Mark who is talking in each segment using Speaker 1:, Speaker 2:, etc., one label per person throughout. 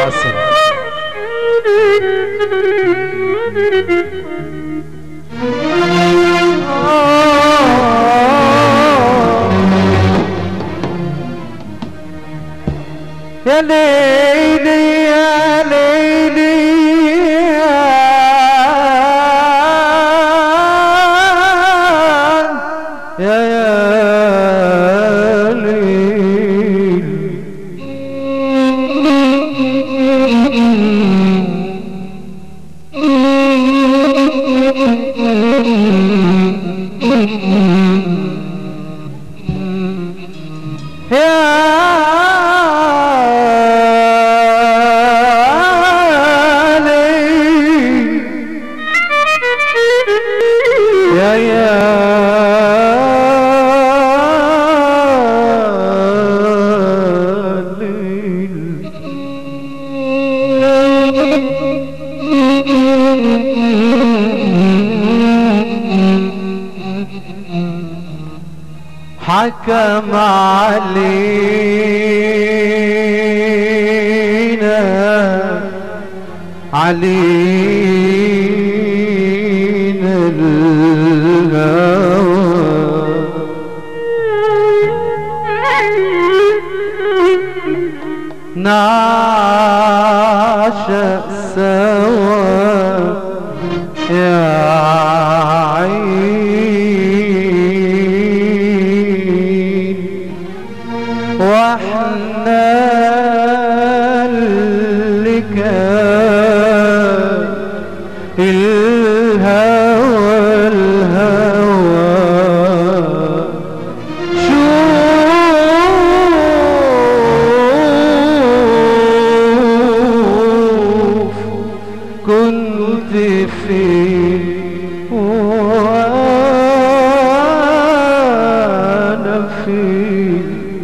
Speaker 1: قاسم يا ليلي يا ليلي يا يا ليل يا ليل يا يا ليل حكم علينا علينا الهوى نعشق سوا يا عين واحنا اللي كان الهوى الهوى شوف كنت فين وانا فين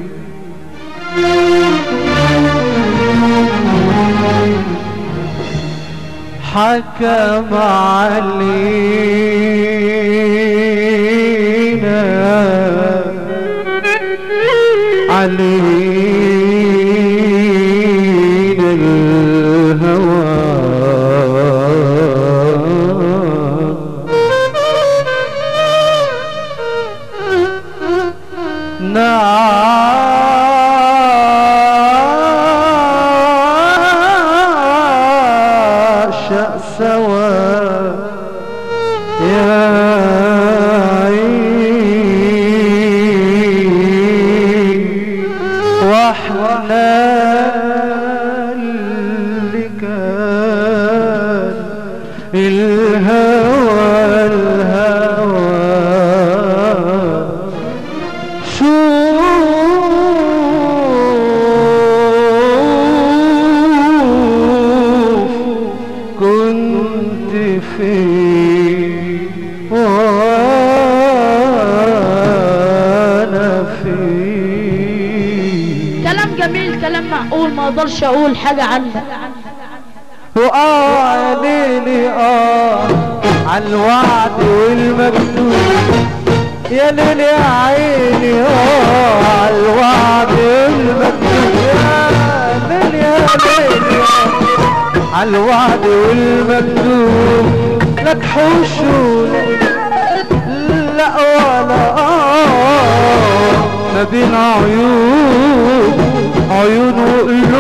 Speaker 1: حكم علينا علينا الهوى نعشق سوا يا عين واحنا اللي كان الهوى الهوى شوف كنت فين وانا فين
Speaker 2: كلام جميل كلام معقول ما اقدرش اقول حاجة عنه
Speaker 1: وآه ليلي آه عالوعد والمكتوب يا ليل يا عيني آه عالوعد والمكتوب يا ليل يا ليل آه عالوعد والمكتوب لا تحوشوا لا ولا آه ما بين عيون عيون وقلوب